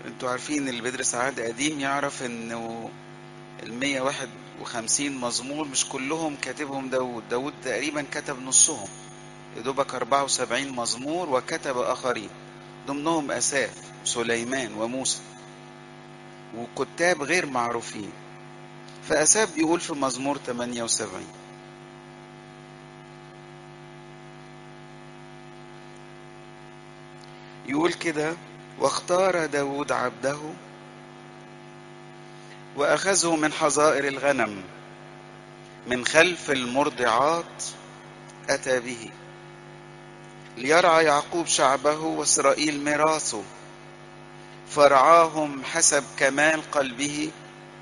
انتوا عارفين اللي بيدرس عهد قديم يعرف انه ال 151 مزمور مش كلهم كاتبهم داود داود تقريبا كتب نصهم يدوبك 74 مزمور وكتب آخرين ضمنهم أساف سليمان وموسى وكتاب غير معروفين فأساف بيقول في مزمور 78 يقول كده واختار داود عبده وأخذه من حظائر الغنم من خلف المرضعات أتى به ليرعى يعقوب شعبه وإسرائيل ميراثه فرعاهم حسب كمال قلبه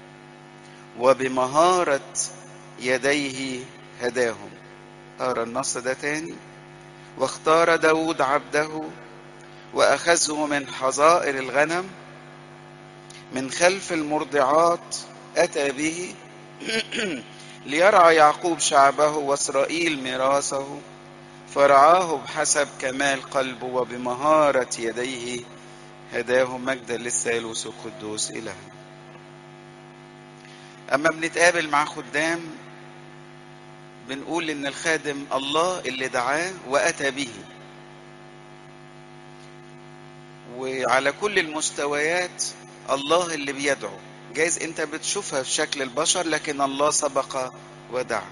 وبمهارة يديه هداهم أرى النص ده تاني واختار داود عبده وأخذه من حظائر الغنم من خلف المرضعات أتى به ليرعى يعقوب شعبه وإسرائيل ميراثه فرعاه بحسب كمال قلبه وبمهارة يديه هداه مجدا للثالوث القدوس إله أما بنتقابل مع خدام بنقول إن الخادم الله اللي دعاه وأتى به وعلى كل المستويات الله اللي بيدعو جايز انت بتشوفها في شكل البشر لكن الله سبق ودعا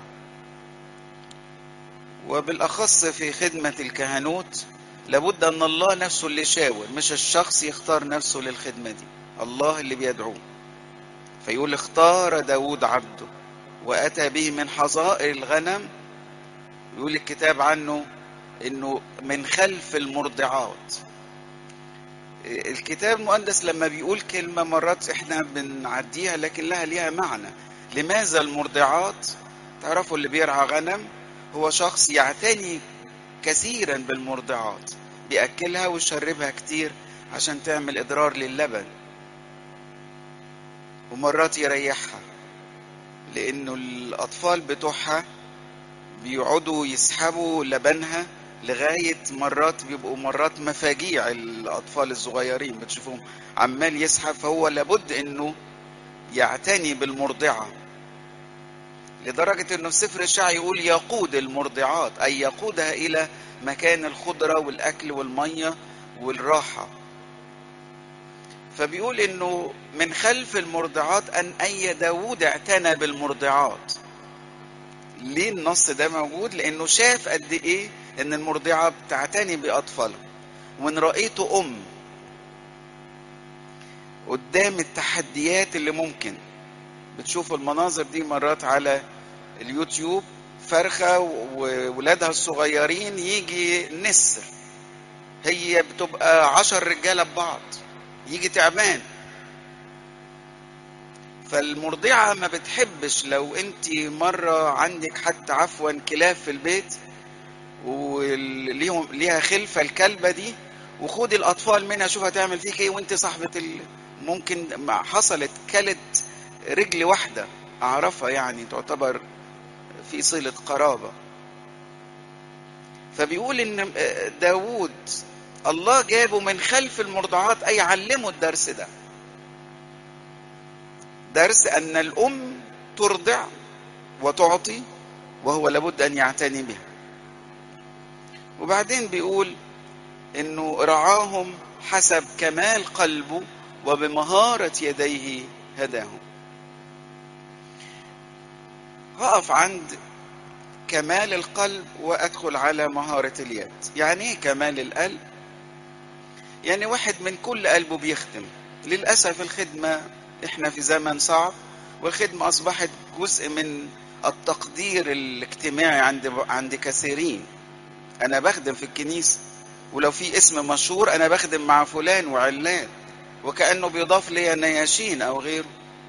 وبالأخص في خدمة الكهنوت لابد أن الله نفسه اللي يشاور مش الشخص يختار نفسه للخدمة دي الله اللي بيدعوه فيقول اختار داود عبده وأتى به من حظائر الغنم يقول الكتاب عنه انه من خلف المرضعات الكتاب المقدس لما بيقول كلمة مرات احنا بنعديها لكن لها ليها معنى لماذا المرضعات تعرفوا اللي بيرعى غنم هو شخص يعتني كثيرا بالمرضعات بيأكلها ويشربها كتير عشان تعمل إضرار للبن ومرات يريحها لأنه الأطفال بتوعها بيقعدوا يسحبوا لبنها لغاية مرات بيبقوا مرات مفاجيع الأطفال الصغيرين بتشوفهم عمال يسحب فهو لابد إنه يعتني بالمرضعة لدرجة إنه سفر الشعر يقول يقود المرضعات أي يقودها إلى مكان الخضرة والأكل والمية والراحة فبيقول إنه من خلف المرضعات أن أي داود اعتنى بالمرضعات ليه النص ده موجود لأنه شاف قد إيه ان المرضعة بتعتني بأطفالها وان رأيته أم قدام التحديات اللي ممكن بتشوفوا المناظر دي مرات على اليوتيوب فرخة وولادها الصغيرين يجي نسر هي بتبقى عشر رجالة ببعض يجي تعبان فالمرضعة ما بتحبش لو انت مرة عندك حتى عفوا كلاب في البيت وليهم ليها خلفة الكلبة دي وخدي الأطفال منها شوف هتعمل فيك إيه وأنت صاحبة ال... ممكن ما حصلت كلت رجل واحدة أعرفها يعني تعتبر في صلة قرابة فبيقول إن داوود الله جابه من خلف المرضعات أي علمه الدرس ده درس أن الأم ترضع وتعطي وهو لابد أن يعتني بها وبعدين بيقول انه رعاهم حسب كمال قلبه وبمهارة يديه هداهم هقف عند كمال القلب وادخل على مهارة اليد يعني ايه كمال القلب يعني واحد من كل قلبه بيخدم للأسف الخدمة احنا في زمن صعب والخدمة أصبحت جزء من التقدير الاجتماعي عند عند كثيرين انا بخدم في الكنيسة ولو في اسم مشهور انا بخدم مع فلان وعلان وكأنه بيضاف لي نياشين او غيره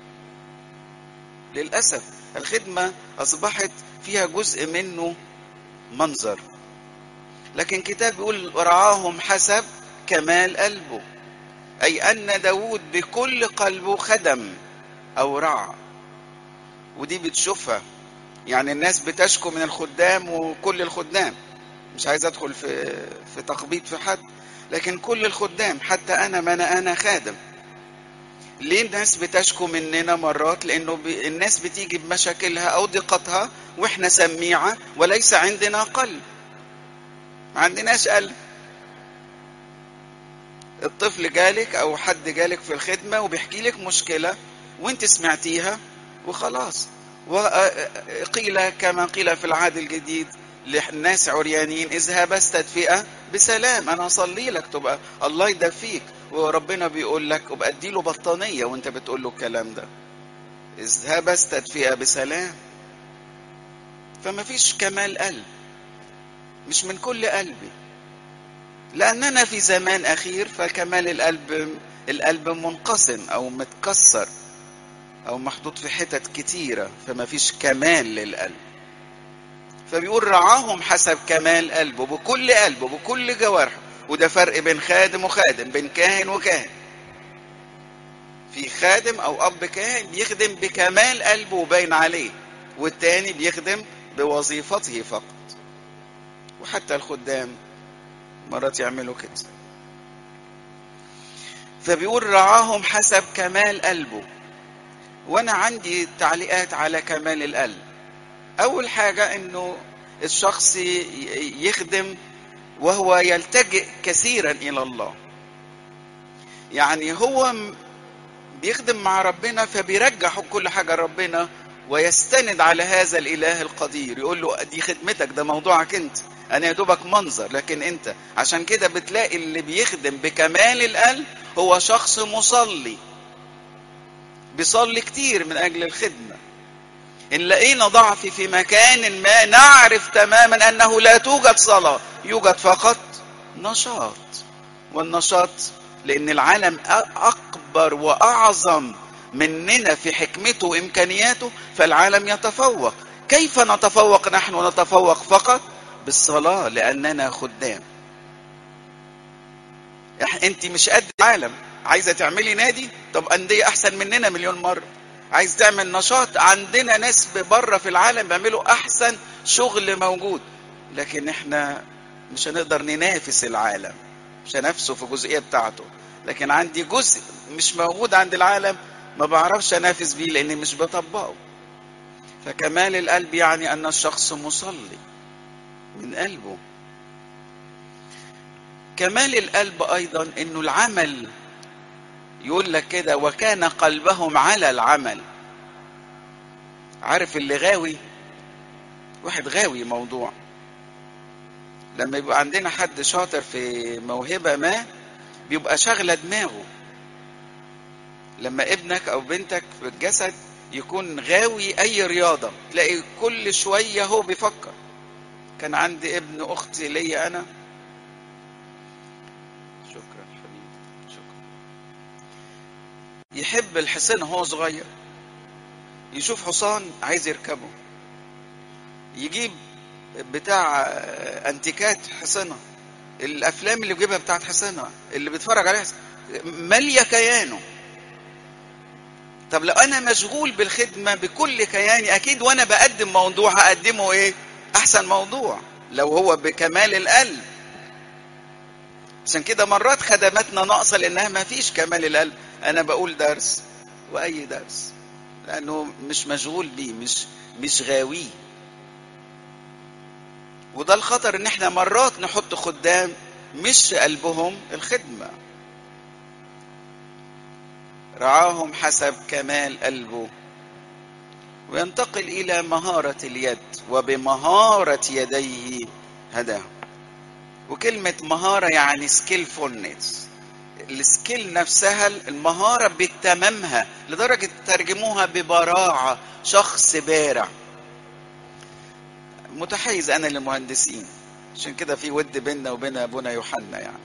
للأسف الخدمة أصبحت فيها جزء منه منظر لكن كتاب بيقول رعاهم حسب كمال قلبه أي أن داود بكل قلبه خدم أو رعى ودي بتشوفها يعني الناس بتشكو من الخدام وكل الخدام مش عايز ادخل في في تخبيط في حد لكن كل الخدام حتى انا ما انا انا خادم ليه الناس بتشكو مننا مرات لانه ب... الناس بتيجي بمشاكلها او ضيقتها واحنا سميعه وليس عندنا قلب ما عندناش قلب الطفل جالك او حد جالك في الخدمه وبيحكي لك مشكله وانت سمعتيها وخلاص وقيل كما قيل في العهد الجديد للناس عريانين اذهب استدفئة بسلام انا اصلي لك تبقى الله يدفيك وربنا بيقول لك ابقى اديله بطانيه وانت بتقول له الكلام ده اذهب استدفئة بسلام فما فيش كمال قلب مش من كل قلبي لاننا في زمان اخير فكمال القلب القلب منقسم او متكسر او محطوط في حتت كتيره فما فيش كمال للقلب فبيقول رعاهم حسب كمال قلبه بكل قلبه بكل جوارحه وده فرق بين خادم وخادم بين كاهن وكاهن في خادم او اب كاهن بيخدم بكمال قلبه وباين عليه والتاني بيخدم بوظيفته فقط وحتى الخدام مرات يعملوا كده فبيقول رعاهم حسب كمال قلبه وانا عندي تعليقات على كمال القلب اول حاجه انه الشخص يخدم وهو يلتجئ كثيرا الى الله يعني هو بيخدم مع ربنا فبيرجع كل حاجه لربنا ويستند على هذا الاله القدير يقول له دي خدمتك ده موضوعك انت انا يا دوبك منظر لكن انت عشان كده بتلاقي اللي بيخدم بكمال القلب هو شخص مصلي بيصلي كتير من اجل الخدمه ان لقينا ضعف في مكان ما نعرف تماما انه لا توجد صلاه يوجد فقط نشاط والنشاط لان العالم اكبر واعظم مننا في حكمته وامكانياته فالعالم يتفوق كيف نتفوق نحن نتفوق فقط بالصلاه لاننا خدام انت مش قد العالم عايزه تعملي نادي طب انديه احسن مننا مليون مره عايز تعمل نشاط عندنا ناس بره في العالم بيعملوا احسن شغل موجود لكن احنا مش هنقدر ننافس العالم مش هنافسه في الجزئيه بتاعته لكن عندي جزء مش موجود عند العالم ما بعرفش انافس بيه لاني مش بطبقه فكمال القلب يعني ان الشخص مصلي من قلبه كمال القلب ايضا انه العمل يقول لك كده وكان قلبهم على العمل عارف اللي غاوي واحد غاوي موضوع لما يبقى عندنا حد شاطر في موهبة ما بيبقى شغلة دماغه لما ابنك او بنتك في الجسد يكون غاوي اي رياضة تلاقي كل شوية هو بيفكر كان عندي ابن اختي ليا انا شكرا حبيبي شكرا يحب الحصان وهو صغير يشوف حصان عايز يركبه يجيب بتاع انتيكات حصنه الافلام اللي بيجيبها بتاعت حصنه اللي بيتفرج عليها ماليه كيانه طب لو انا مشغول بالخدمه بكل كياني اكيد وانا بقدم موضوع هقدمه ايه احسن موضوع لو هو بكمال القلب عشان كده مرات خدماتنا ناقصه لانها ما فيش كمال القلب انا بقول درس واي درس لانه مش مشغول بيه مش مش غاويه وده الخطر ان احنا مرات نحط خدام مش قلبهم الخدمه رعاهم حسب كمال قلبه وينتقل الى مهاره اليد وبمهاره يديه هداهم وكلمه مهاره يعني سكيلفولنس السكيل نفسها المهاره بتمامها لدرجه ترجموها ببراعه شخص بارع متحيز انا للمهندسين عشان كده في ود بيننا وبين ابونا يوحنا يعني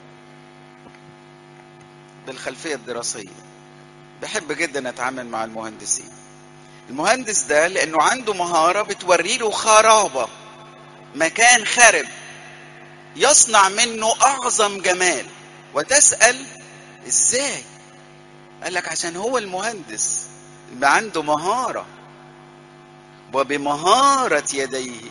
بالخلفيه الدراسيه بحب جدا اتعامل مع المهندسين المهندس ده لانه عنده مهاره بتوري له خرابه مكان خرب يصنع منه اعظم جمال وتسال ازاي قال لك عشان هو المهندس يبقى عنده مهاره وبمهاره يديه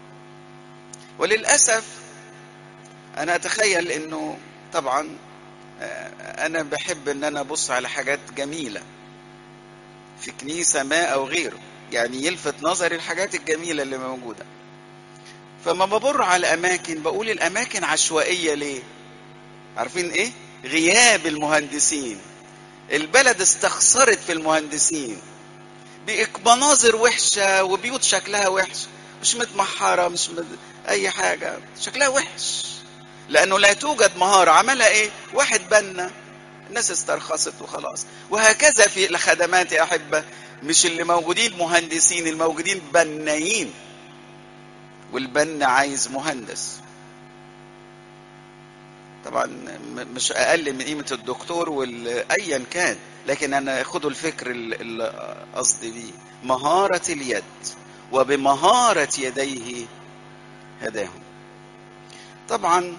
وللاسف انا اتخيل انه طبعا انا بحب ان انا ابص على حاجات جميله في كنيسه ما او غيره يعني يلفت نظري الحاجات الجميله اللي موجوده فما بمر على اماكن بقول الاماكن عشوائيه ليه عارفين ايه غياب المهندسين البلد استخسرت في المهندسين مناظر وحشه وبيوت شكلها وحش مش متمحره مش مد... اي حاجه شكلها وحش لانه لا توجد مهاره عملها ايه واحد بنى الناس استرخصت وخلاص وهكذا في الخدمات يا احبه مش اللي موجودين مهندسين الموجودين بنايين والبن عايز مهندس طبعا مش اقل من قيمه الدكتور وايا كان لكن انا خدوا الفكر اللي قصدي بيه مهاره اليد وبمهاره يديه هداهم طبعا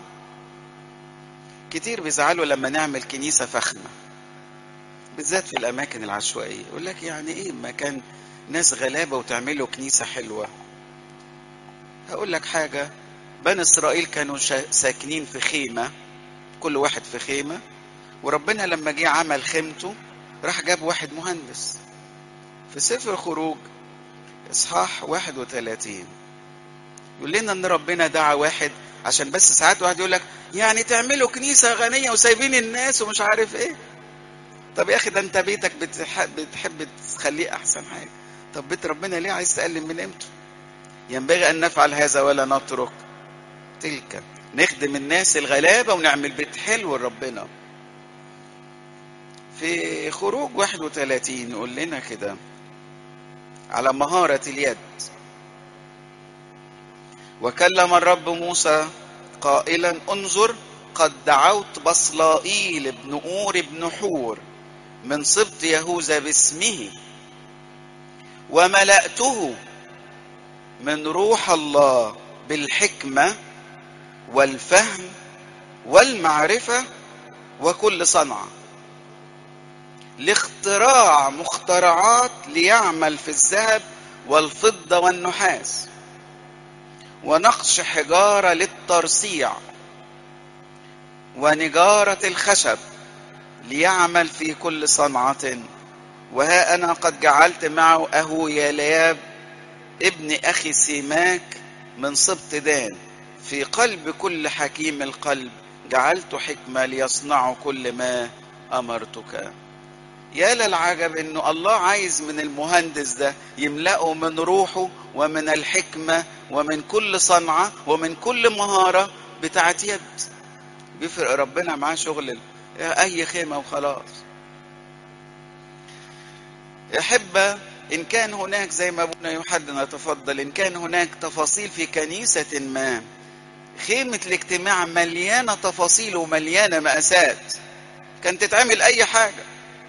كتير بيزعلوا لما نعمل كنيسه فخمه بالذات في الاماكن العشوائيه يقول لك يعني ايه مكان ناس غلابه وتعملوا كنيسه حلوه هقول لك حاجه بني اسرائيل كانوا ساكنين في خيمه كل واحد في خيمه وربنا لما جه عمل خيمته راح جاب واحد مهندس في سفر خروج اصحاح 31 يقول لنا ان ربنا دعا واحد عشان بس ساعات واحد يقول لك يعني تعملوا كنيسه غنيه وسايبين الناس ومش عارف ايه طب يا اخي ده انت بيتك بتحب, بتحب تخليه احسن حاجه طب بيت ربنا ليه عايز تقلل من قيمته ينبغي ان نفعل هذا ولا نترك تلك نخدم الناس الغلابه ونعمل بيت حلو لربنا في خروج 31 يقول لنا كده على مهارة اليد وكلم الرب موسى قائلا انظر قد دعوت بصلائيل بن أور بن حور من سبط يهوذا باسمه وملأته من روح الله بالحكمة والفهم والمعرفة وكل صنعه لاختراع مخترعات ليعمل في الذهب والفضة والنحاس ونقش حجارة للترصيع ونجارة الخشب ليعمل في كل صنعة وها أنا قد جعلت معه أهو يلياب ابن أخي سيماك من سبط دان في قلب كل حكيم القلب جعلت حكمة ليصنعوا كل ما أمرتك يا للعجب انه الله عايز من المهندس ده يملأه من روحه ومن الحكمة ومن كل صنعة ومن كل مهارة بتاعت يد بيفرق ربنا معاه شغل اي خيمة وخلاص احبة ان كان هناك زي ما ابونا يوحنا يتفضل ان كان هناك تفاصيل في كنيسة ما خيمة الاجتماع مليانة تفاصيل ومليانة مقاسات كانت تتعمل اي حاجه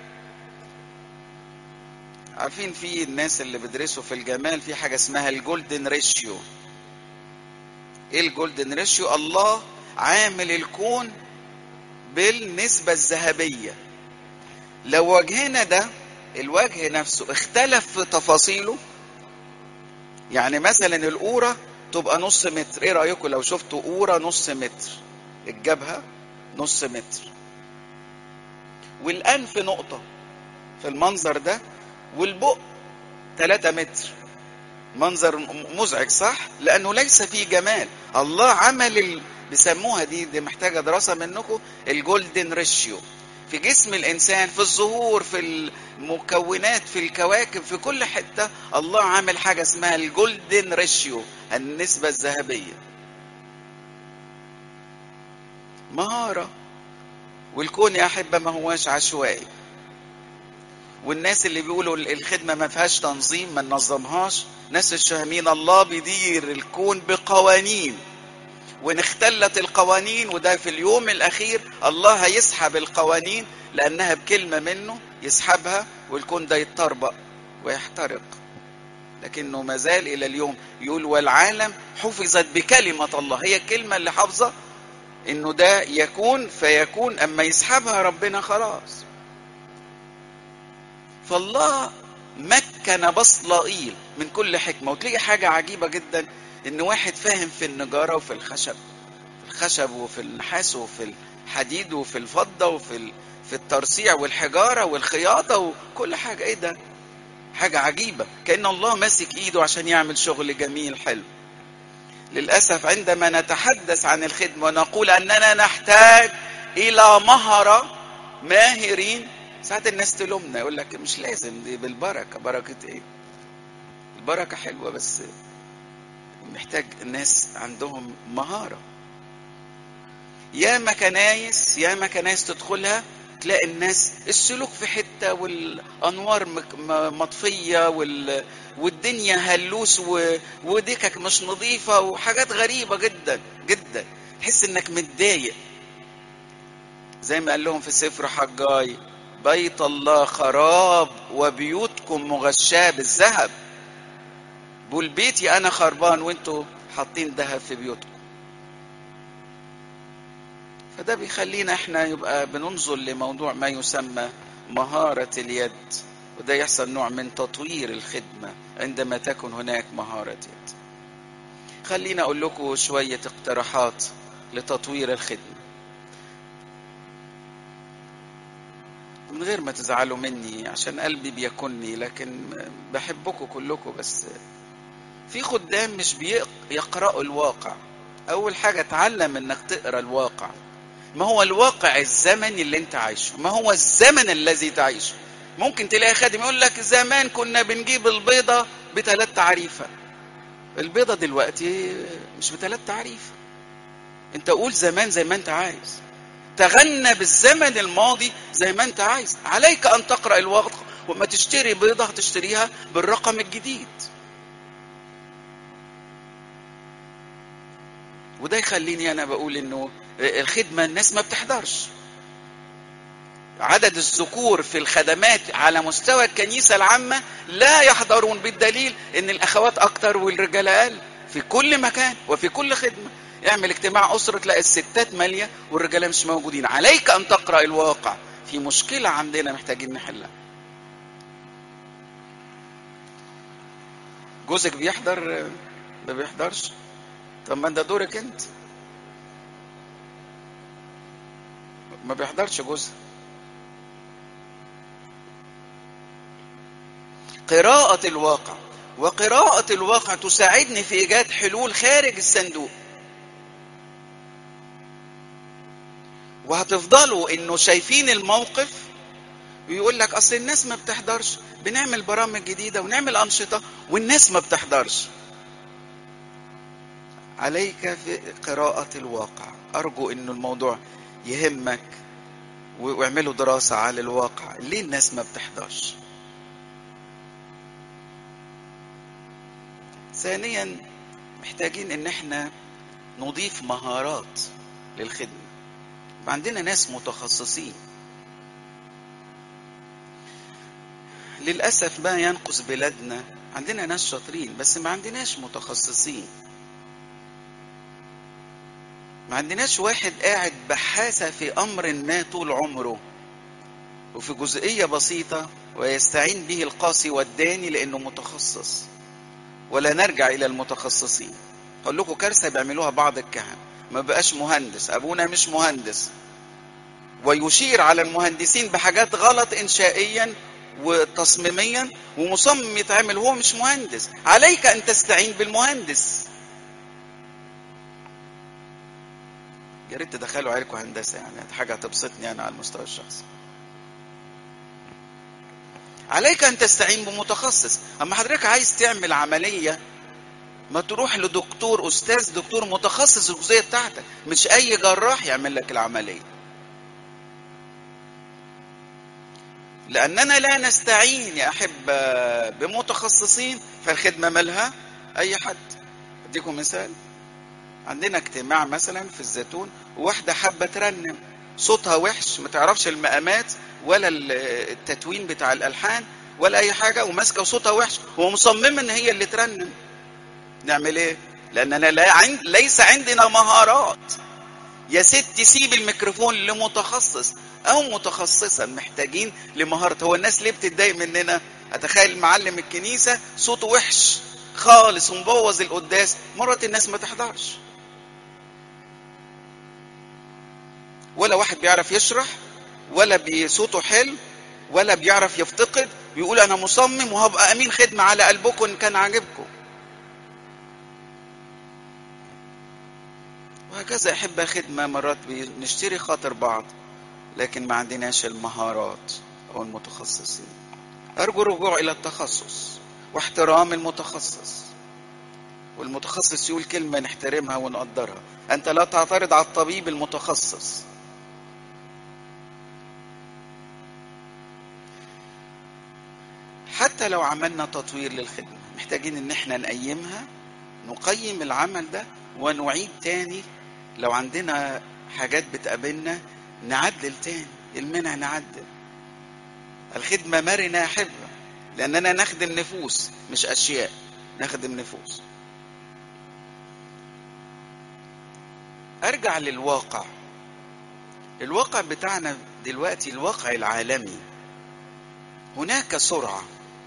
عارفين في الناس اللي بيدرسوا في الجمال في حاجه اسمها الجولدن ريشيو ايه الجولدن ريشيو الله عامل الكون بالنسبه الذهبيه لو وجهنا ده الوجه نفسه اختلف في تفاصيله يعني مثلا القوره تبقى نص متر ايه رايكم لو شفتوا قوره نص متر الجبهه نص متر والانف نقطه في المنظر ده والبق 3 متر منظر مزعج صح لانه ليس فيه جمال الله عمل ال... بيسموها دي دي محتاجه دراسه منكم الجولدن ريشيو في جسم الانسان في الظهور في المكونات في الكواكب في كل حته الله عامل حاجه اسمها الجولدن ريشيو النسبه الذهبيه مهاره والكون يا احبه ما هواش عشوائي والناس اللي بيقولوا الخدمة ما فيهاش تنظيم ما ننظمهاش ناس مش فاهمين الله بيدير الكون بقوانين وان اختلت القوانين وده في اليوم الاخير الله هيسحب القوانين لانها بكلمة منه يسحبها والكون ده يتطربق ويحترق لكنه ما زال الى اليوم يقول والعالم حفظت بكلمة الله هي الكلمة اللي حافظة انه ده يكون فيكون اما يسحبها ربنا خلاص فالله مكن بصلائيل من كل حكمة وتلاقي حاجة عجيبة جدا ان واحد فاهم في النجارة وفي الخشب في الخشب وفي النحاس وفي الحديد وفي الفضة وفي ال... في الترصيع والحجارة والخياطة وكل حاجة ايه ده حاجة عجيبة كأن الله ماسك ايده عشان يعمل شغل جميل حلو للأسف عندما نتحدث عن الخدمة ونقول أننا نحتاج إلى مهرة ماهرين ساعات الناس تلومنا يقول لك مش لازم دي بالبركة بركة ايه البركة حلوة بس محتاج ناس عندهم مهارة ياما كنايس ياما كنايس تدخلها تلاقي الناس السلوك في حتة والأنوار مطفية وال... والدنيا هلوس و... وديكك مش نظيفة وحاجات غريبة جدا جدا تحس انك متضايق زي ما قال لهم في سفر حجاي بيت الله خراب وبيوتكم مغشاة بالذهب بقول بيتي انا خربان وانتوا حاطين ذهب في بيوتكم فده بيخلينا احنا يبقى بننظر لموضوع ما يسمى مهارة اليد وده يحصل نوع من تطوير الخدمة عندما تكن هناك مهارة يد خلينا اقول لكم شوية اقتراحات لتطوير الخدمة من غير ما تزعلوا مني عشان قلبي بيكني لكن بحبكم كلكم بس في خدام مش بيقرأوا الواقع أول حاجة اتعلم إنك تقرأ الواقع ما هو الواقع الزمني اللي أنت عايشه ما هو الزمن الذي تعيشه ممكن تلاقي خادم يقول لك زمان كنا بنجيب البيضة بثلاث تعريفة البيضة دلوقتي مش بثلاث تعريفة أنت قول زمان زي ما أنت عايز تغنى بالزمن الماضي زي ما أنت عايز عليك أن تقرأ الواقع وما تشتري بيضة هتشتريها بالرقم الجديد وده يخليني انا بقول انه الخدمه الناس ما بتحضرش عدد الذكور في الخدمات على مستوى الكنيسه العامه لا يحضرون بالدليل ان الاخوات اكتر والرجال اقل في كل مكان وفي كل خدمه اعمل اجتماع اسره تلاقي الستات ماليه والرجاله مش موجودين عليك ان تقرا الواقع في مشكله عندنا محتاجين نحلها جوزك بيحضر ما بيحضرش طب ما ده دورك انت ما بيحضرش جوزها قراءة الواقع وقراءة الواقع تساعدني في إيجاد حلول خارج الصندوق وهتفضلوا انه شايفين الموقف ويقول لك اصل الناس ما بتحضرش بنعمل برامج جديده ونعمل انشطه والناس ما بتحضرش عليك في قراءة الواقع أرجو أن الموضوع يهمك واعملوا دراسة على الواقع ليه الناس ما بتحضرش ثانيا محتاجين ان احنا نضيف مهارات للخدمة عندنا ناس متخصصين للأسف ما ينقص بلادنا عندنا ناس شاطرين بس ما عندناش متخصصين ما عندناش واحد قاعد بحاثة في أمر ما طول عمره وفي جزئية بسيطة ويستعين به القاسي والداني لأنه متخصص ولا نرجع إلى المتخصصين أقول لكم كارثة بيعملوها بعض الكهنة ما بقاش مهندس أبونا مش مهندس ويشير على المهندسين بحاجات غلط إنشائيا وتصميميا ومصمم يتعمل هو مش مهندس عليك أن تستعين بالمهندس يا ريت تدخلوا عيالكم هندسه يعني حاجه هتبسطني انا على المستوى الشخصي عليك ان تستعين بمتخصص اما حضرتك عايز تعمل عمليه ما تروح لدكتور استاذ دكتور متخصص الجزئيه بتاعتك مش اي جراح يعمل لك العمليه لاننا لا نستعين يا احبه بمتخصصين فالخدمه مالها اي حد اديكم مثال عندنا اجتماع مثلا في الزيتون وواحدة حابة ترنم صوتها وحش ما تعرفش المقامات ولا التتوين بتاع الألحان ولا أي حاجة وماسكة صوتها وحش ومصممة إن هي اللي ترنم نعمل إيه؟ لأننا لا عند ليس عندنا مهارات يا ست سيب الميكروفون لمتخصص أو متخصصة محتاجين لمهارة هو الناس ليه بتتضايق مننا؟ أتخيل معلم الكنيسة صوته وحش خالص ومبوظ القداس مرات الناس ما تحضرش ولا واحد بيعرف يشرح ولا بصوته حلو ولا بيعرف يفتقد بيقول انا مصمم وهبقى امين خدمه على قلبكم ان كان عاجبكم وهكذا يا احبه خدمه مرات بنشتري خاطر بعض لكن ما عندناش المهارات او المتخصصين ارجو الرجوع الى التخصص واحترام المتخصص والمتخصص يقول كلمه نحترمها ونقدرها انت لا تعترض على الطبيب المتخصص حتى لو عملنا تطوير للخدمة محتاجين ان احنا نقيمها نقيم العمل ده ونعيد تاني لو عندنا حاجات بتقابلنا نعدل تاني المنع نعدل الخدمة مرنة حبة لأننا نخدم نفوس مش أشياء نخدم نفوس أرجع للواقع الواقع بتاعنا دلوقتي الواقع العالمي هناك سرعة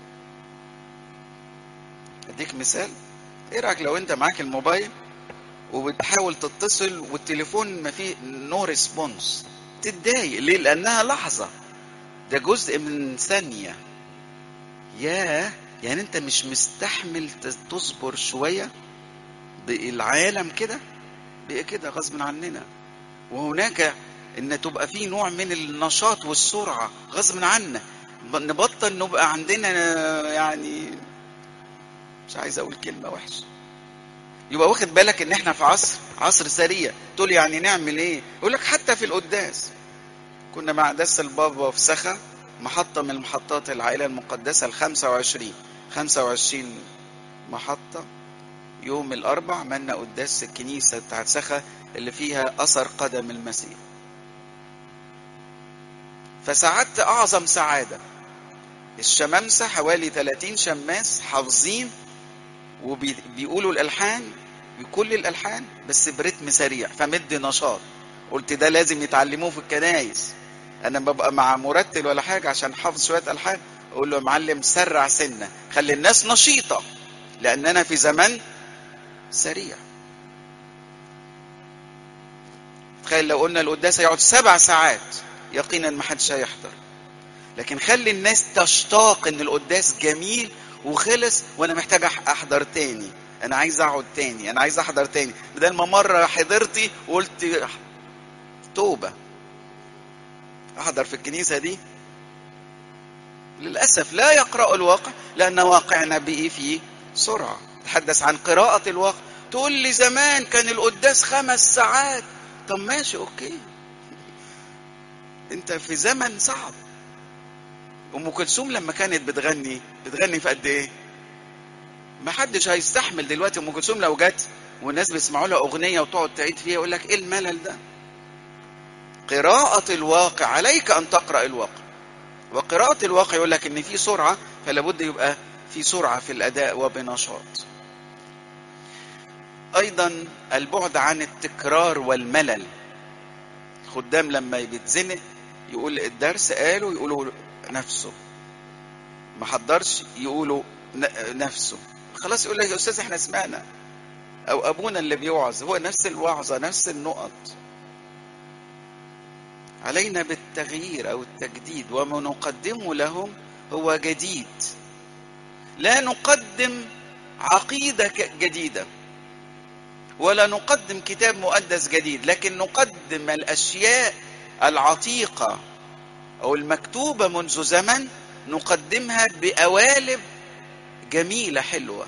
اديك مثال ايه رايك لو انت معاك الموبايل وبتحاول تتصل والتليفون ما فيه نو ريسبونس تتضايق ليه لانها لحظه ده جزء من ثانيه ياه يعني انت مش مستحمل تصبر شويه بالعالم كده بقى كده غصب عننا وهناك ان تبقى في نوع من النشاط والسرعه غصب عنا نبطل نبقى عندنا يعني مش عايز اقول كلمه وحشه يبقى واخد بالك ان احنا في عصر عصر سريع تقول يعني نعمل ايه يقول لك حتى في القداس كنا مع قداس البابا في سخا محطة من محطات العائلة المقدسة ال 25 25 محطة يوم الأربع عملنا قداس الكنيسة بتاعت سخا اللي فيها أثر قدم المسيح فسعدت أعظم سعادة الشمامسة حوالي 30 شماس حافظين وبيقولوا الألحان بكل الألحان بس برتم سريع فمد نشاط قلت ده لازم يتعلموه في الكنايس أنا ببقى مع مرتل ولا حاجة عشان حافظ شوية ألحان أقول له يا معلم سرع سنة خلي الناس نشيطة لأننا في زمن سريع تخيل لو قلنا القداس هيقعد سبع ساعات يقينا ما حدش هيحضر لكن خلي الناس تشتاق ان القداس جميل وخلص وانا محتاج احضر تاني انا عايز اقعد تاني انا عايز احضر تاني بدل ما مره حضرتي وقلت توبه احضر في الكنيسه دي للاسف لا يقرا الواقع لان واقعنا بقي فيه سرعه تحدث عن قراءه الواقع تقول لي زمان كان القداس خمس ساعات طب ماشي اوكي انت في زمن صعب ام كلثوم لما كانت بتغني بتغني في قد ايه ما حدش هيستحمل دلوقتي ام كلثوم لو جت والناس بيسمعوا لها اغنيه وتقعد تعيد فيها يقول لك ايه الملل ده قراءة الواقع عليك أن تقرأ الواقع وقراءة الواقع يقول لك إن في سرعة فلا بد يبقى في سرعة في الأداء وبنشاط أيضا البعد عن التكرار والملل خدام لما بيتزنق يقول الدرس قالوا يقولوا نفسه ما حضرش يقولوا نفسه خلاص يقول لك يا أستاذ احنا سمعنا أو أبونا اللي بيوعظ هو نفس الوعظة نفس النقط علينا بالتغيير او التجديد وما نقدمه لهم هو جديد لا نقدم عقيده جديده ولا نقدم كتاب مقدس جديد لكن نقدم الاشياء العتيقه او المكتوبه منذ زمن نقدمها بقوالب جميله حلوه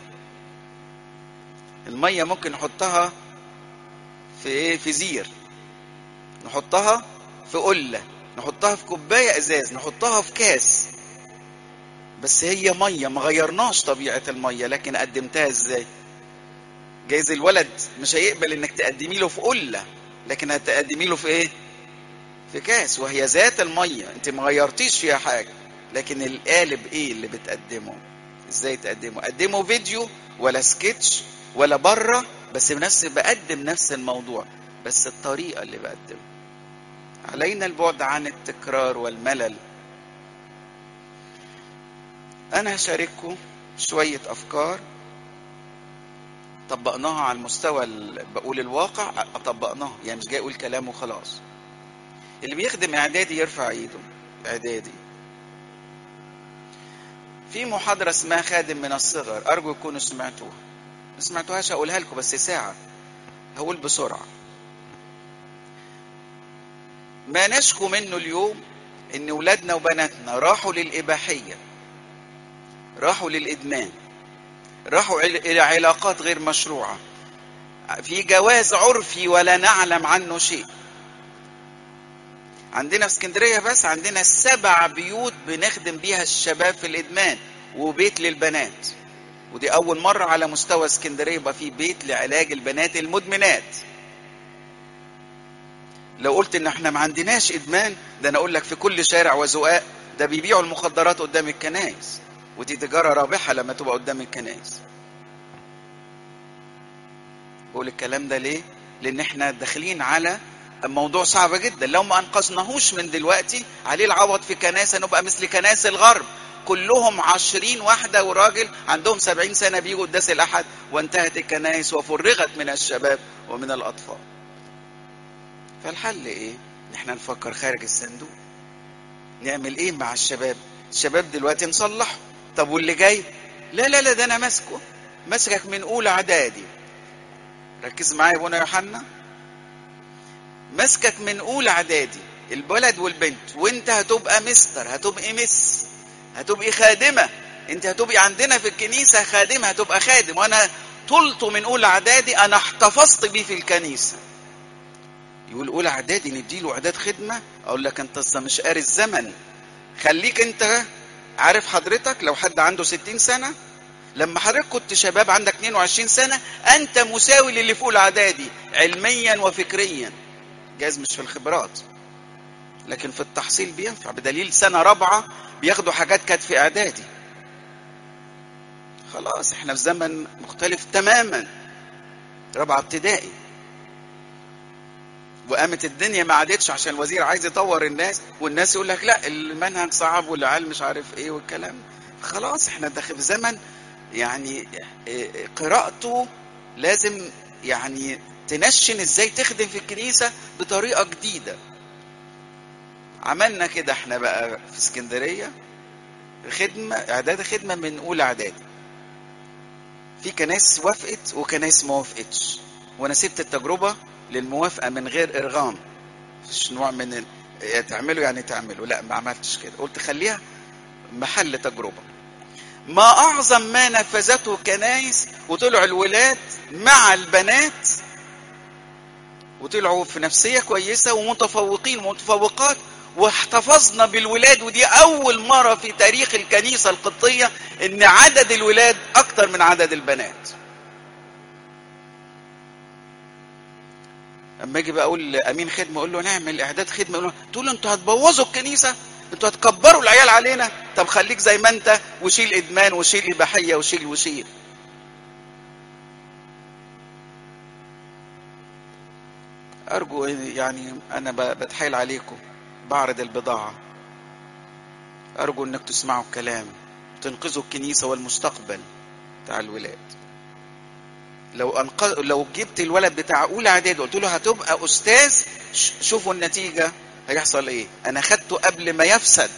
الميه ممكن نحطها في ايه في زير نحطها في قلة نحطها في كوباية ازاز نحطها في كاس بس هي مية ما غيرناش طبيعة المية لكن قدمتها ازاي جايز الولد مش هيقبل انك تقدمي له في قلة لكن هتقدمي له في ايه في كاس وهي ذات المية انت ما غيرتيش فيها حاجة لكن القالب ايه اللي بتقدمه ازاي تقدمه قدمه فيديو ولا سكتش ولا بره بس بنفس بقدم نفس الموضوع بس الطريقة اللي بقدمها علينا البعد عن التكرار والملل انا هشارككم شويه افكار طبقناها على المستوى بقول الواقع طبقناها يعني مش جاي اقول كلام وخلاص اللي بيخدم اعدادي يرفع ايده اعدادي في محاضرة اسمها خادم من الصغر أرجو يكونوا سمعتوها ما سمعتوهاش هقولها لكم بس ساعة هقول بسرعة ما نشكو منه اليوم ان ولادنا وبناتنا راحوا للإباحية راحوا للإدمان راحوا إلى علاقات غير مشروعة في جواز عرفي ولا نعلم عنه شيء عندنا في اسكندرية بس عندنا سبع بيوت بنخدم بيها الشباب في الإدمان وبيت للبنات ودي أول مرة على مستوى اسكندرية يبقى في بيت لعلاج البنات المدمنات لو قلت ان احنا ما عندناش ادمان ده انا اقول لك في كل شارع وزقاق ده بيبيعوا المخدرات قدام الكنائس ودي تجارة رابحة لما تبقى قدام الكنائس بقول الكلام ده ليه لان احنا داخلين على موضوع صعب جدا لو ما انقذناهوش من دلوقتي عليه العوض في كناسة نبقى مثل كنائس الغرب كلهم عشرين واحدة وراجل عندهم سبعين سنة بيجوا قداس الأحد وانتهت الكنائس وفرغت من الشباب ومن الأطفال فالحل ايه ان احنا نفكر خارج الصندوق نعمل ايه مع الشباب الشباب دلوقتي نصلحه طب واللي جاي لا لا لا ده انا ماسكه ماسكك من اولى اعدادي ركز معايا يا ابونا يوحنا ماسكك من اولى اعدادي الولد والبنت وانت هتبقى مستر هتبقى مس هتبقي خادمه انت هتبقي عندنا في الكنيسه خادمه هتبقى خادم وانا طلته من اولى اعدادي انا احتفظت بيه في الكنيسه يقول اولى اعدادي نديله اعداد خدمه اقول لك انت اصلا مش قاري الزمن خليك انت عارف حضرتك لو حد عنده 60 سنه لما حضرتك كنت شباب عندك 22 سنه انت مساوي للي في اولى اعدادي علميا وفكريا جايز مش في الخبرات لكن في التحصيل بينفع بدليل سنه رابعه بياخدوا حاجات كانت في اعدادي خلاص احنا في زمن مختلف تماما رابعه ابتدائي وقامت الدنيا ما عادتش عشان الوزير عايز يطور الناس والناس يقول لك لا المنهج صعب والعيال مش عارف ايه والكلام خلاص احنا داخل في زمن يعني قراءته لازم يعني تنشن ازاي تخدم في الكنيسه بطريقه جديده عملنا كده احنا بقى في اسكندريه خدمه اعداد خدمه من اولى اعدادي في كنايس وافقت وكنايس ما وافقتش وانا سبت التجربه للموافقه من غير ارغام مش نوع من ال... تعملوا يعني تعملوا لا ما عملتش كده قلت خليها محل تجربه ما اعظم ما نفذته كنايس وطلعوا الولاد مع البنات وطلعوا في نفسيه كويسه ومتفوقين ومتفوقات واحتفظنا بالولاد ودي اول مره في تاريخ الكنيسه القبطيه ان عدد الولاد اكتر من عدد البنات اما اجي بقى اقول امين خدمه اقول له نعمل اعداد خدمه اقول له تقول له انتوا هتبوظوا الكنيسه انتوا هتكبروا العيال علينا طب خليك زي ما انت وشيل ادمان وشيل اباحيه وشيل وشيل ارجو يعني انا بتحايل عليكم بعرض البضاعه ارجو انك تسمعوا الكلام تنقذوا الكنيسه والمستقبل بتاع الولاد لو أنقذ... لو جبت الولد بتاع اولى اعدادي قلت له هتبقى استاذ شوفوا النتيجه هيحصل ايه انا خدته قبل ما يفسد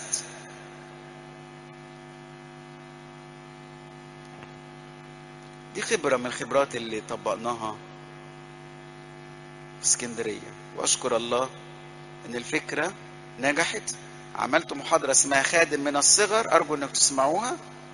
دي خبره من الخبرات اللي طبقناها في اسكندريه واشكر الله ان الفكره نجحت عملت محاضره اسمها خادم من الصغر ارجو انك تسمعوها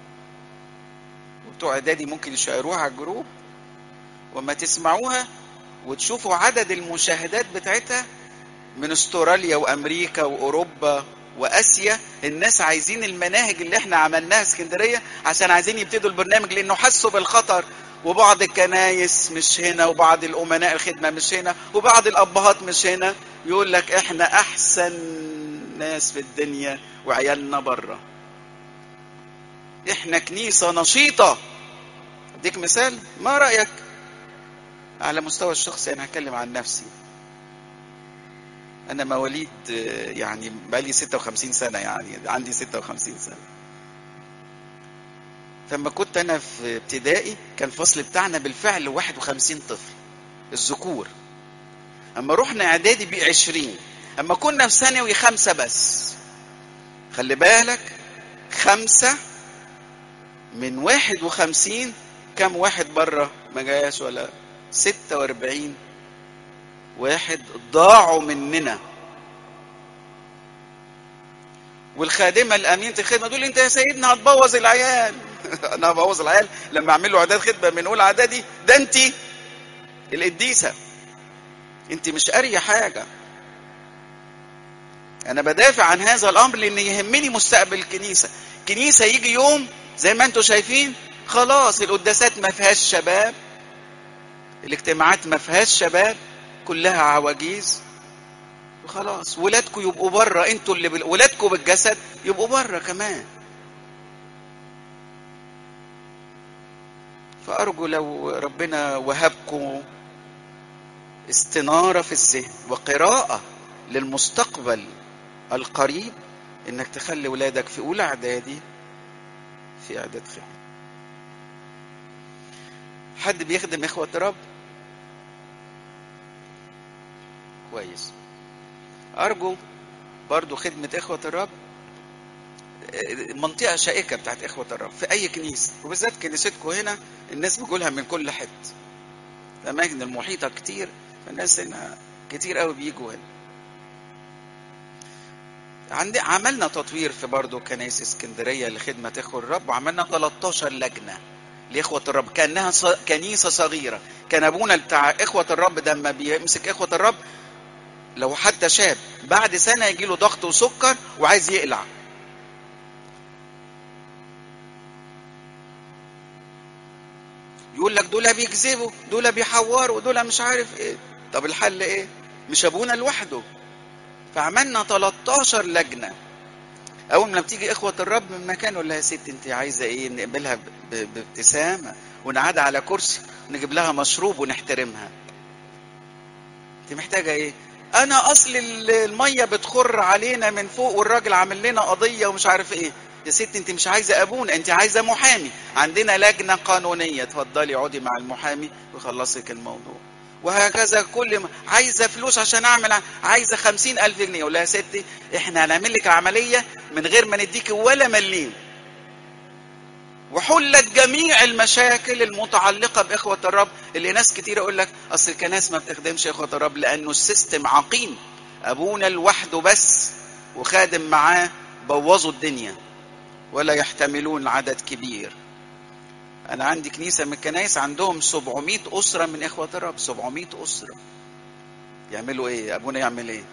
وبتوع اعدادي ممكن يشيروها على الجروب وما تسمعوها وتشوفوا عدد المشاهدات بتاعتها من استراليا وامريكا واوروبا واسيا الناس عايزين المناهج اللي احنا عملناها اسكندريه عشان عايزين يبتدوا البرنامج لانه حسوا بالخطر وبعض الكنايس مش هنا وبعض الامناء الخدمه مش هنا وبعض الابهات مش هنا يقول لك احنا احسن ناس في الدنيا وعيالنا بره احنا كنيسه نشيطه اديك مثال ما رايك على مستوى الشخصي انا هتكلم عن نفسي انا مواليد يعني بقالي 56 سنه يعني عندي 56 سنه فلما كنت انا في ابتدائي كان الفصل بتاعنا بالفعل 51 طفل الذكور اما رحنا اعدادي بقى 20 اما كنا في ثانوي خمسة بس خلي بالك خمسة من واحد وخمسين كم واحد بره ما جاش ولا ستة واربعين واحد ضاعوا مننا والخادمة الأمينة الخدمة دول أنت يا سيدنا هتبوظ العيال أنا هبوظ العيال لما أعمل له إعداد خدمة من أولى إعدادي ده أنت القديسة أنت مش قارية حاجة أنا بدافع عن هذا الأمر لأن يهمني مستقبل الكنيسة كنيسة يجي يوم زي ما أنتم شايفين خلاص القداسات ما فيهاش شباب الاجتماعات ما فيهاش شباب كلها عواجيز وخلاص ولادكم يبقوا بره انتوا اللي بال... ولادكم بالجسد يبقوا بره كمان فارجو لو ربنا وهبكم استناره في الذهن وقراءه للمستقبل القريب انك تخلي ولادك في اولى اعدادي في اعداد خدمه حد بيخدم اخوه رب كويس أرجو برضو خدمة إخوة الرب منطقة شائكة بتاعت إخوة الرب في أي كنيسة وبالذات كنيستكم هنا الناس بيقولها من كل حتة الأماكن المحيطة كتير فالناس هنا كتير قوي بيجوا هنا عندي عملنا تطوير في برضه كنايس اسكندرية لخدمة إخوة الرب وعملنا 13 لجنة لإخوة الرب كأنها ص... كنيسة صغيرة كان أبونا بتاع إخوة الرب ده لما بيمسك إخوة الرب لو حتى شاب بعد سنة يجي له ضغط وسكر وعايز يقلع يقول لك دول بيكذبوا دول بيحوروا دول مش عارف ايه طب الحل ايه مش ابونا لوحده فعملنا 13 لجنة اول ما بتيجي اخوة الرب من مكان يقول لها يا ست انت عايزة ايه نقبلها بابتسامة ونقعد على كرسي ونجيب لها مشروب ونحترمها انت محتاجة ايه انا اصل الميه بتخر علينا من فوق والراجل عامل لنا قضيه ومش عارف ايه يا ست انت مش عايزه ابونا انت عايزه محامي عندنا لجنه قانونيه اتفضلي اقعدي مع المحامي ويخلصك الموضوع وهكذا كل ما عايزه فلوس عشان اعمل عايزه خمسين الف جنيه اقول لها يا ستي احنا هنعمل لك العمليه من غير ما نديك ولا مليم وحلت جميع المشاكل المتعلقه باخوه الرب اللي ناس كتير يقول لك اصل الكنائس ما بتخدمش اخوه الرب لانه السيستم عقيم ابونا لوحده بس وخادم معاه بوظوا الدنيا ولا يحتملون عدد كبير انا عندي كنيسه من الكنائس عندهم 700 اسره من اخوه الرب 700 اسره يعملوا ايه ابونا يعمل ايه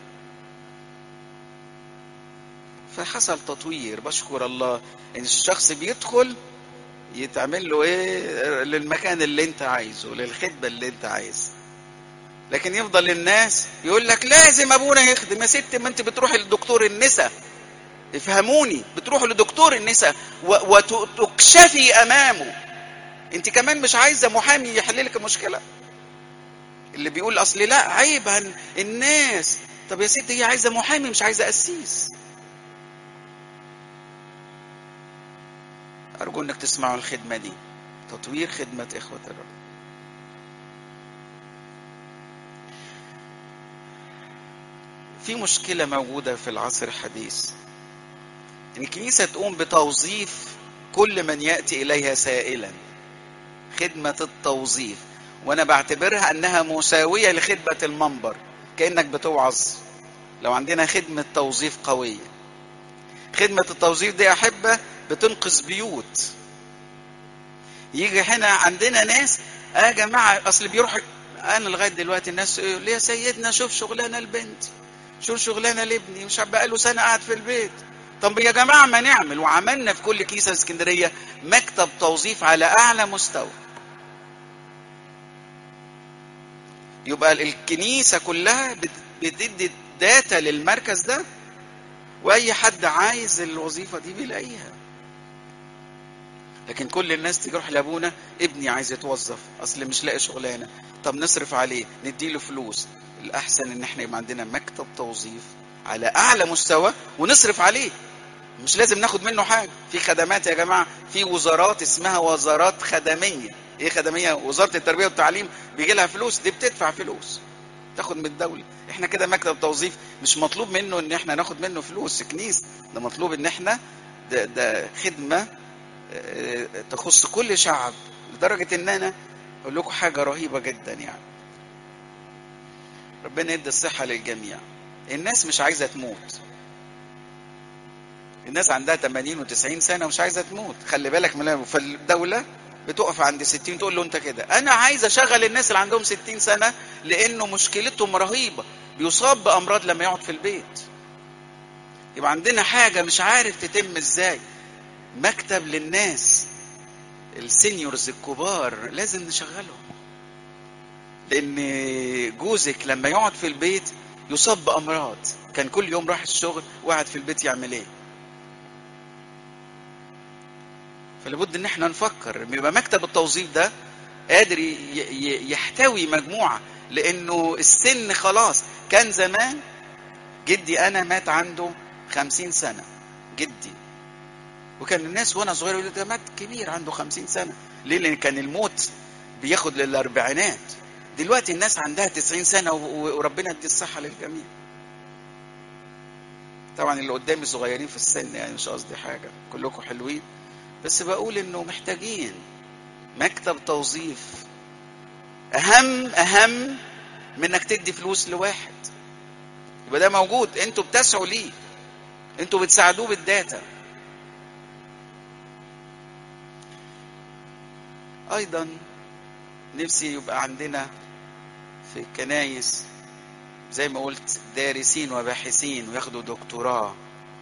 فحصل تطوير بشكر الله ان الشخص بيدخل يتعمل له ايه للمكان اللي انت عايزه للخدمه اللي انت عايزها لكن يفضل الناس يقول لك لازم ابونا يخدم يا ست ما انت بتروحي لدكتور النساء افهموني بتروحوا لدكتور النساء وتكشفي امامه انت كمان مش عايزه محامي يحل لك المشكله اللي بيقول اصل لا عيب عن الناس طب يا ست هي عايزه محامي مش عايزه قسيس أرجو أنك تسمعوا الخدمة دي تطوير خدمة إخوة الرب في مشكلة موجودة في العصر الحديث إن الكنيسة تقوم بتوظيف كل من يأتي إليها سائلا خدمة التوظيف وأنا بعتبرها أنها مساوية لخدمة المنبر كأنك بتوعظ لو عندنا خدمة توظيف قوية خدمة التوظيف دي أحبة بتنقذ بيوت يجي هنا عندنا ناس اه يا جماعه اصل بيروح انا لغايه دلوقتي الناس يقول يا سيدنا شوف شغلانه لبنتي شوف شغلانه لابني مش بقى له سنه قاعد في البيت طب يا جماعه ما نعمل وعملنا في كل كيسه اسكندريه مكتب توظيف على اعلى مستوى يبقى الكنيسه كلها بتدي داتا للمركز ده واي حد عايز الوظيفه دي بيلاقيها لكن كل الناس تروح لابونا ابني عايز يتوظف اصل مش لاقي شغلانه طب نصرف عليه نديله فلوس الاحسن ان احنا يبقى عندنا مكتب توظيف على اعلى مستوى ونصرف عليه مش لازم ناخد منه حاجه في خدمات يا جماعه في وزارات اسمها وزارات خدميه ايه خدميه وزاره التربيه والتعليم بيجي لها فلوس دي بتدفع فلوس تاخد من الدوله احنا كده مكتب توظيف مش مطلوب منه ان احنا ناخد منه فلوس كنيس ده مطلوب ان احنا ده, ده خدمه آه، تخص كل شعب لدرجه ان انا اقول لكم حاجه رهيبه جدا يعني ربنا يدي الصحه للجميع الناس مش عايزه تموت الناس عندها 80 و90 سنه ومش عايزه تموت خلي بالك من فالدوله بتقف عند 60 تقول له انت كده انا عايز اشغل الناس اللي عندهم 60 سنه لانه مشكلتهم رهيبه بيصاب بامراض لما يقعد في البيت يبقى عندنا حاجه مش عارف تتم ازاي مكتب للناس السينيورز الكبار لازم نشغلهم لان جوزك لما يقعد في البيت يصاب بامراض كان كل يوم راح الشغل وقعد في البيت يعمل ايه فلابد ان احنا نفكر يبقى مكتب التوظيف ده قادر ي- ي- يحتوي مجموعه لانه السن خلاص كان زمان جدي انا مات عنده خمسين سنه جدي وكان الناس وانا صغير يقول لي ده مات كبير عنده خمسين سنه ليه لان كان الموت بياخد للاربعينات دلوقتي الناس عندها تسعين سنه و- وربنا يدي الصحه للجميع طبعا اللي قدامي صغيرين في السن يعني مش قصدي حاجه كلكم حلوين بس بقول انه محتاجين مكتب توظيف اهم اهم من انك تدي فلوس لواحد يبقى ده موجود انتوا بتسعوا ليه انتوا بتساعدوه بالداتا ايضا نفسي يبقى عندنا في الكنايس زي ما قلت دارسين وباحثين وياخدوا دكتوراه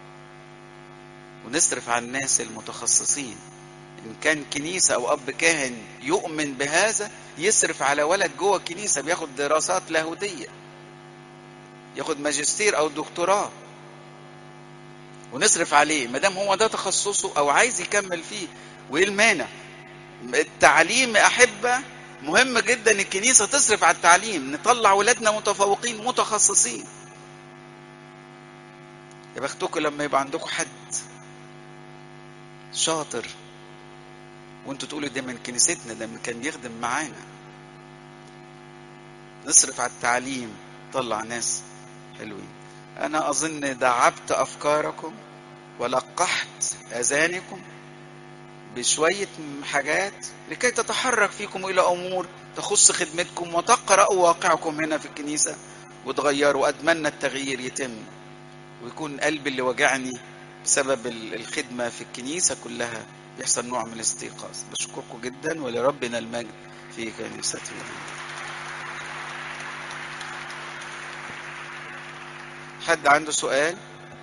ونصرف على الناس المتخصصين ان كان كنيسه او اب كاهن يؤمن بهذا يصرف على ولد جوه الكنيسه بياخد دراسات لاهوتيه ياخد ماجستير او دكتوراه ونصرف عليه ما دام هو ده تخصصه او عايز يكمل فيه وايه المانع التعليم احبه مهم جدا الكنيسه تصرف على التعليم نطلع ولادنا متفوقين متخصصين يا بختكم لما يبقى عندكم حد شاطر وانتوا تقولوا ده من كنيستنا ده من كان بيخدم معانا نصرف على التعليم طلع ناس حلوين انا اظن دعبت افكاركم ولقحت اذانكم بشوية حاجات لكي تتحرك فيكم إلى أمور تخص خدمتكم وتقرأوا واقعكم هنا في الكنيسة وتغيروا أتمنى التغيير يتم ويكون قلبي اللي وجعني بسبب الخدمة في الكنيسة كلها يحصل نوع من الاستيقاظ بشكركم جدا ولربنا المجد في كنيستنا حد عنده سؤال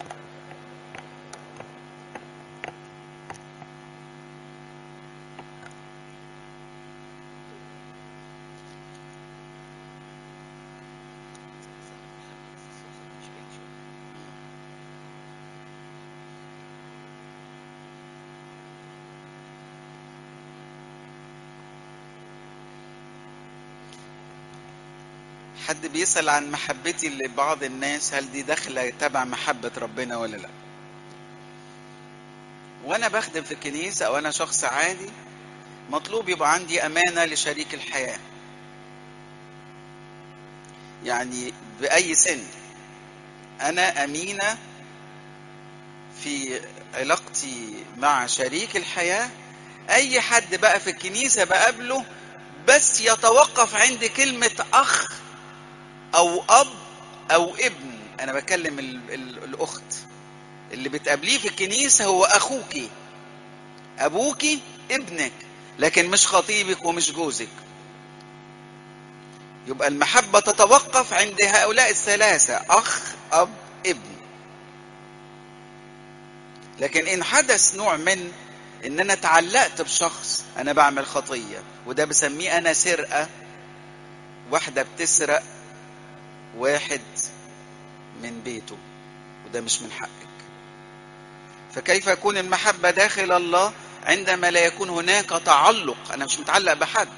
حد بيسأل عن محبتي لبعض الناس هل دي داخلة تبع محبة ربنا ولا لا وانا بخدم في الكنيسة او انا شخص عادي مطلوب يبقى عندي امانة لشريك الحياة يعني باي سن انا امينة في علاقتي مع شريك الحياة اي حد بقى في الكنيسة بقابله بس يتوقف عند كلمة اخ او اب او ابن انا بكلم ال ال الاخت اللي بتقابليه في الكنيسه هو اخوكي ابوكي ابنك لكن مش خطيبك ومش جوزك يبقى المحبه تتوقف عند هؤلاء الثلاثه اخ اب ابن لكن ان حدث نوع من ان انا اتعلقت بشخص انا بعمل خطيه وده بسميه انا سرقه واحده بتسرق واحد من بيته وده مش من حقك فكيف يكون المحبة داخل الله عندما لا يكون هناك تعلق أنا مش متعلق بحد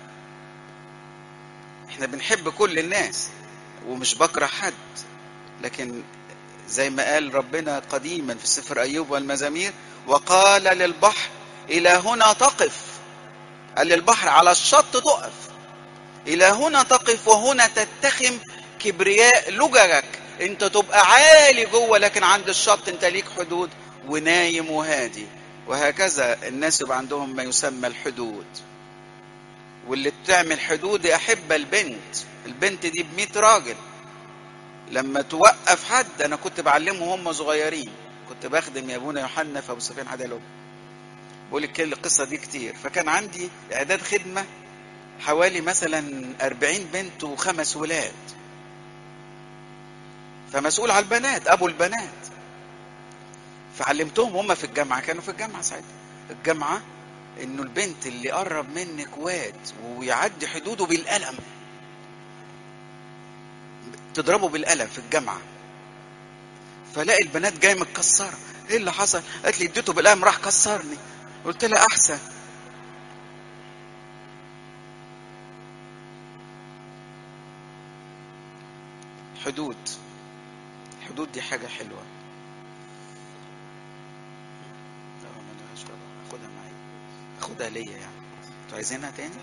احنا بنحب كل الناس ومش بكره حد لكن زي ما قال ربنا قديما في سفر أيوب والمزامير وقال للبحر إلى هنا تقف قال للبحر على الشط تقف إلى هنا تقف وهنا تتخم كبرياء لججك انت تبقى عالي جوه لكن عند الشط انت ليك حدود ونايم وهادي وهكذا الناس يبقى عندهم ما يسمى الحدود واللي بتعمل حدود يا احب البنت البنت دي ب راجل لما توقف حد انا كنت بعلمهم هم صغيرين كنت بخدم يا ابونا يوحنا في ابو سفيان حدالو بقول لك القصه دي كتير فكان عندي اعداد خدمه حوالي مثلا 40 بنت وخمس ولاد فمسؤول على البنات ابو البنات فعلمتهم هم في الجامعه كانوا في الجامعه ساعتها الجامعه انه البنت اللي قرب منك واد ويعدي حدوده بالقلم تضربه بالقلم في الجامعه فلاقي البنات جايه متكسره ايه اللي حصل قالت لي اديته بالقلم راح كسرني قلت لها احسن حدود الحدود دي حاجه حلوه اخدها معايا اخدها ليا يعني انتوا عايزينها تاني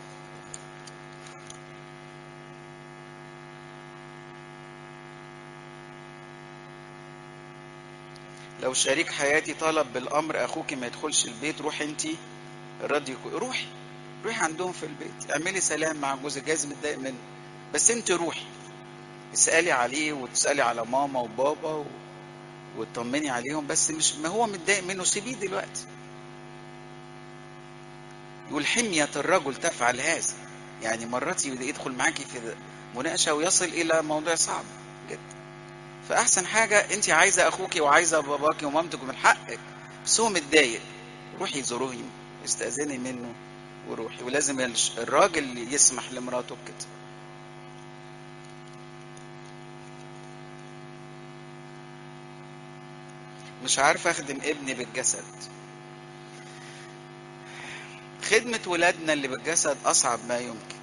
لو شريك حياتي طلب بالامر اخوك ما يدخلش البيت روحي انت الراديو روحي روحي عندهم في البيت اعملي سلام مع جوزك جايز متضايق منه بس انت روحي اسالي عليه وتسالي على ماما وبابا و... وتطمني عليهم بس مش ما هو متضايق منه سيبيه دلوقتي يقول حمية الرجل تفعل هذا يعني مرات يدخل معاكي في مناقشة ويصل إلى موضوع صعب جدا فأحسن حاجة أنت عايزة أخوك وعايزة باباك ومامتك ومن حقك بس هو متضايق روحي زوروه استأذني منه وروحي ولازم الراجل يسمح لمراته بكده مش عارف اخدم ابني بالجسد خدمة ولادنا اللي بالجسد أصعب ما يمكن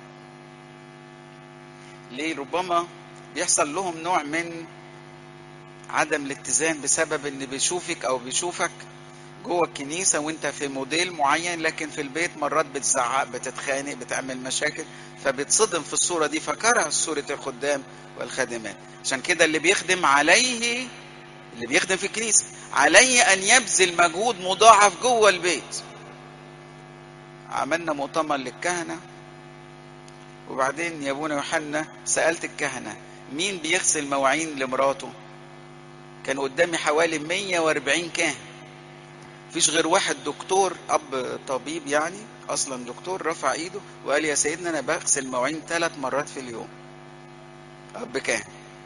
ليه ربما بيحصل لهم نوع من عدم الاتزان بسبب ان بيشوفك او بيشوفك جوه الكنيسة وانت في موديل معين لكن في البيت مرات بتزعق بتتخانق بتعمل مشاكل فبتصدم في الصورة دي فكره صورة الخدام والخادمات عشان كده اللي بيخدم عليه اللي بيخدم في الكنيسة عليه أن يبذل مجهود مضاعف جوه البيت عملنا مؤتمر للكهنة وبعدين يا ابونا يوحنا سألت الكهنة مين بيغسل مواعين لمراته كان قدامي حوالي 140 كاهن فيش غير واحد دكتور اب طبيب يعني اصلا دكتور رفع ايده وقال يا سيدنا انا بغسل مواعين ثلاث مرات في اليوم اب كاهن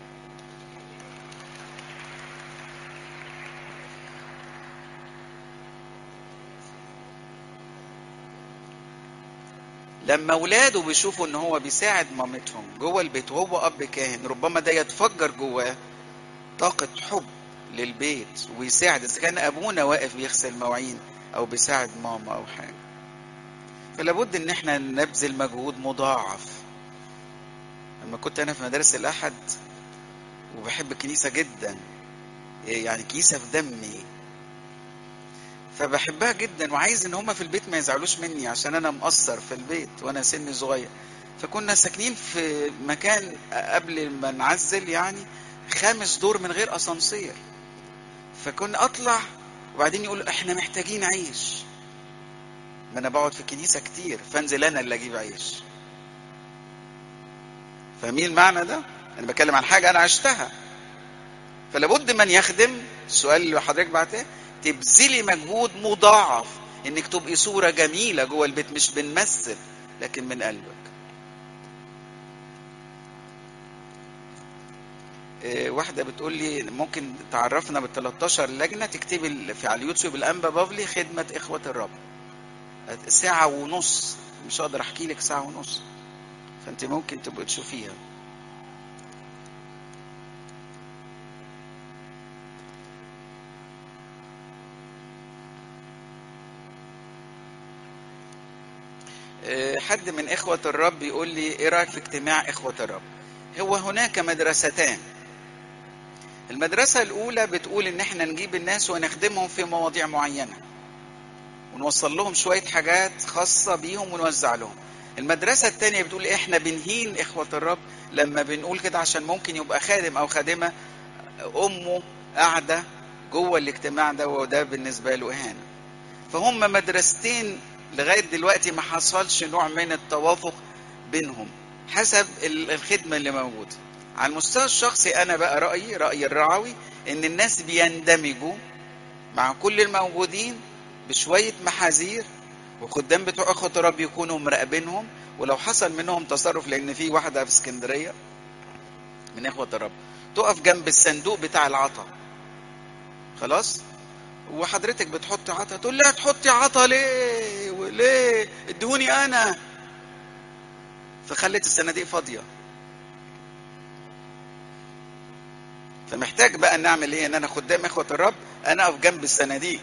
لما اولاده بيشوفوا ان هو بيساعد مامتهم جوه البيت وهو اب كاهن ربما ده يتفجر جواه طاقة حب للبيت ويساعد اذا كان ابونا واقف بيغسل مواعين او بيساعد ماما او حاجة فلابد ان احنا نبذل مجهود مضاعف لما كنت انا في مدارس الاحد وبحب الكنيسة جدا يعني كنيسة في دمي فبحبها جدا وعايز ان هما في البيت ما يزعلوش مني عشان انا مقصر في البيت وانا سني صغير فكنا ساكنين في مكان قبل ما نعزل يعني خامس دور من غير اسانسير فكنا اطلع وبعدين يقول احنا محتاجين عيش ما انا بقعد في الكنيسه كتير فانزل انا اللي اجيب عيش فاهمين المعنى ده انا بتكلم عن حاجه انا عشتها فلابد من يخدم السؤال اللي حضرتك بعتاه تبذلي مجهود مضاعف انك تبقي صوره جميله جوه البيت مش بنمثل لكن من قلبك إيه واحده بتقول لي ممكن تعرفنا بال 13 لجنه تكتبي في على اليوتيوب الانبا بافلي خدمه اخوه الرب ساعه ونص مش هقدر احكي لك ساعه ونص فانت ممكن تبقي تشوفيها حد من إخوة الرب يقول لي إيه رأيك في اجتماع إخوة الرب هو هناك مدرستان المدرسة الأولى بتقول إن إحنا نجيب الناس ونخدمهم في مواضيع معينة ونوصل لهم شوية حاجات خاصة بيهم ونوزع لهم المدرسة التانية بتقول احنا بنهين اخوة الرب لما بنقول كده عشان ممكن يبقى خادم او خادمة امه قاعدة جوه الاجتماع ده وده بالنسبة له اهانة فهم مدرستين لغاية دلوقتي ما حصلش نوع من التوافق بينهم حسب الخدمة اللي موجودة على المستوى الشخصي انا بقى رأيي رأي الرعوي ان الناس بيندمجوا مع كل الموجودين بشوية محاذير وخدام بتوع اخوة الرب يكونوا مراقبينهم ولو حصل منهم تصرف لان في واحدة في اسكندرية من اخوة الرب تقف جنب الصندوق بتاع العطا خلاص وحضرتك بتحطي عطا تقول لها تحطي عطا ليه وليه ادوني انا فخلت الصناديق فاضيه فمحتاج بقى نعمل ايه ان انا خدام اخوه الرب انا اقف جنب الصناديق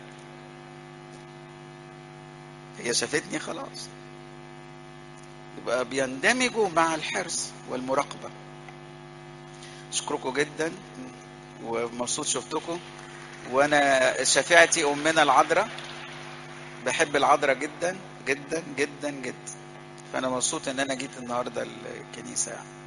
هي شافتني خلاص يبقى بيندمجوا مع الحرص والمراقبه اشكركم جدا ومبسوط شفتكم وانا شفيعتي امنا العذراء بحب العذراء جدا جدا جدا جدا فانا مبسوط ان انا جيت النهارده الكنيسه يعني